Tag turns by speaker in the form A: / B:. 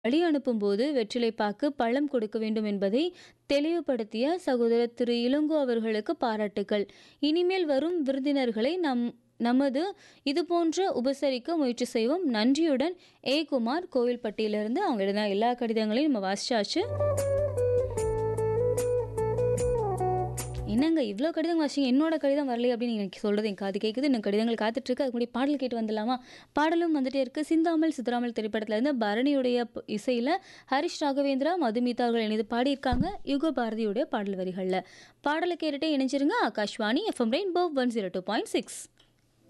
A: வழி அனுப்பும்போது வெற்றிலைப்பாக்கு பழம் கொடுக்க வேண்டும் என்பதை தெளிவுபடுத்திய சகோதரர் திரு இளங்கோ அவர்களுக்கு பாராட்டுக்கள் இனிமேல் வரும் விருந்தினர்களை நம் நமது இதுபோன்ற உபசரிக்க முயற்சி செய்வோம் நன்றியுடன் ஏ குமார் கோவில்பட்டியிலிருந்து அவங்க எழுதின எல்லா கடிதங்களையும் நம்ம வாசிச்சாச்சு என்னங்க இவ்வளோ கடிதம் வாசிங்க என்னோட கடிதம் வரலையே அப்படின்னு எனக்கு சொல்கிறது என் காது கேட்குது இன்னும் கடிதங்கள் காத்துட்ருக்கு அதுக்கு முன்னாடி பாடல் கேட்டு வந்துடலாமா பாடலும் வந்துட்டே இருக்கு சிந்தாமல் சித்தராமல் திரைப்படத்துல இருந்து பரணியுடைய ப- இசையில ஹரிஷ் ராகவேந்திரா மதுமிதா அவர்கள் இணைந்து பாடியிருக்காங்க யுக பாரதியுடைய பாடல் வரிகளில் பாடலை கேட்டுட்டே இணைஞ்சிருங்க Akashvani FM rainbow one zero two point six